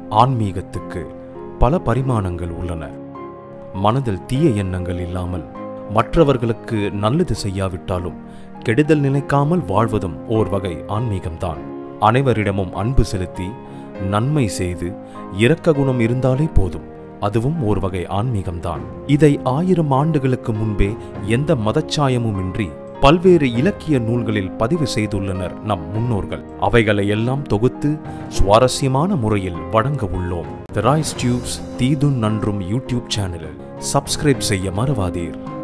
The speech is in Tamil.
ஆன்மீகத்துக்கு பல பரிமாணங்கள் உள்ளன மனதில் தீய எண்ணங்கள் இல்லாமல் மற்றவர்களுக்கு நல்லது செய்யாவிட்டாலும் கெடுதல் நினைக்காமல் வாழ்வதும் ஓர் வகை ஆன்மீகம்தான் அனைவரிடமும் அன்பு செலுத்தி நன்மை செய்து இரக்க குணம் இருந்தாலே போதும் அதுவும் ஒரு வகை ஆன்மீகம்தான் இதை ஆயிரம் ஆண்டுகளுக்கு முன்பே எந்த மதச்சாயமுமின்றி பல்வேறு இலக்கிய நூல்களில் பதிவு செய்துள்ளனர் நம் முன்னோர்கள் அவைகளை எல்லாம் தொகுத்து சுவாரஸ்யமான முறையில் வழங்க உள்ளோம் த ராய்ஸ் டியூப்ஸ் தீதும் நன்றும் யூடியூப் சேனலில் சப்ஸ்கிரைப் செய்ய மறவாதீர்